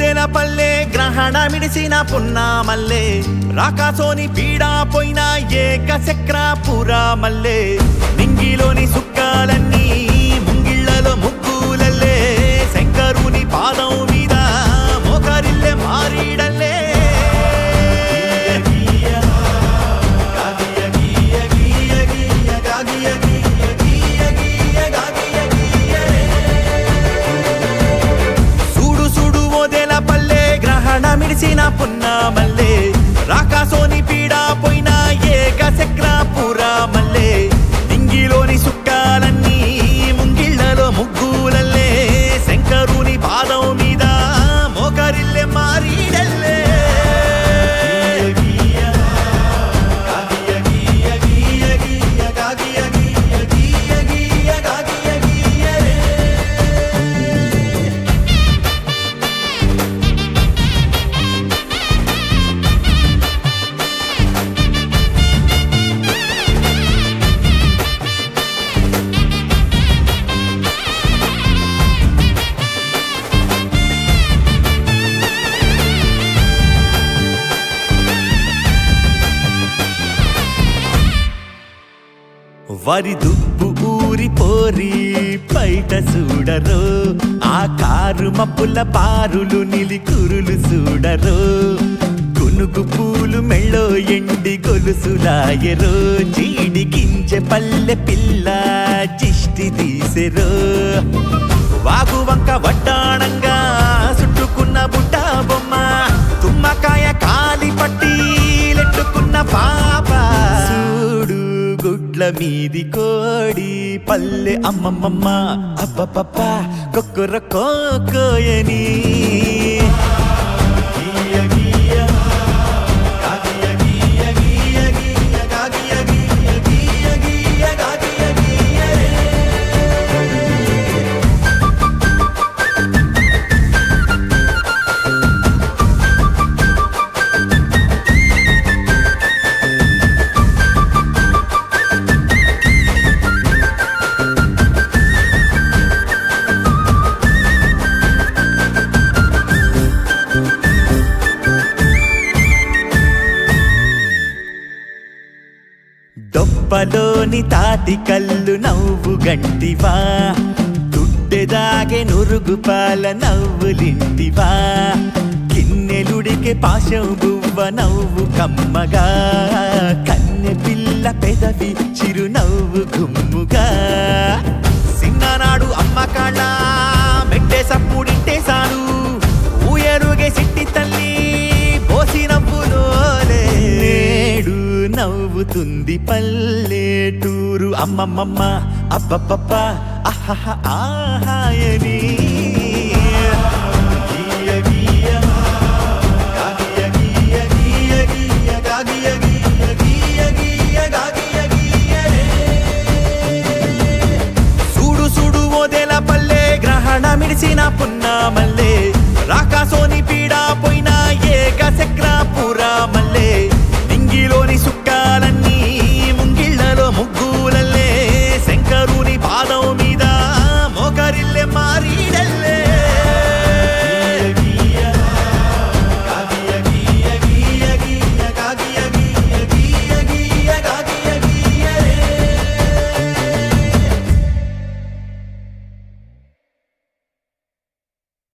ఓదెల పల్లె గ్రహణ మిడిసిన పున్నా మల్లె రాకాసోని పీడా పోయిన ఏక చక్ర పురా మల్లె నింగిలోని సుక్కాలన్నీ ముంగిళ్ళలో ముగ్గులల్లే శంకరుని పాదం మీద మోకరిల్లె మారీడల్లే సూడు సూడు ఓదెల పల్లె గ్రహణ మిడిసిన పున్నా మల్లె రాకాసోని పీడా పోయిన ఏక చక్ర పురా మల్లె నింగిలోని సుక్కాలన్నీ ముంగిళ్ళలో ముగ్గులల్లే శంకరుని పాదం మీద మోకరిల్లె మారీడల్లే వరి దుబ్బు ఊరి పోరి బయట చూడరు ఆ కారు మప్పుల పారులు నిలికురులు చూడరు కునుగు పూలు మెళ్ళో ఎండి గొలుసులాయరు చీడి గింజ పల్లె పిల్ల చిష్టి తీసెరు వాగు వంక వడ్డాణంగా చుట్టుకున్న బుట్ట బొమ్మ తుమ్మకాయ కాలి పట్టి లెట్టుకున్న పాప చూడు గుడ్ల మీది కోడి పల్లె అమ్మమ్మమ్మ అబ్బపప్ప కొక్కుర కోయని దొప్పలోని తాటి కళ్ళు నవ్వు గంటివా దుడ్డెదాగే నురుగు పాల నవ్వులింటివా కిన్నెలుడికి పాశం బువ్వ నవ్వు కమ్మగా కన్నె పిల్ల పెదవి చిరునవ్వు గుమ్ముగా సిన్ననాడు అమ్మ కాళ్ళ మెట్టే సప్పుడింటేశాను ఊయరుగే సిట్టి తల్లి పోసి నవ్వులోలే నేడు నవ్వుతుంది పల్లెటూరు అమ్మమ్మమ్మ అబ్బబ్బబ్బ అహహ ఆహాయని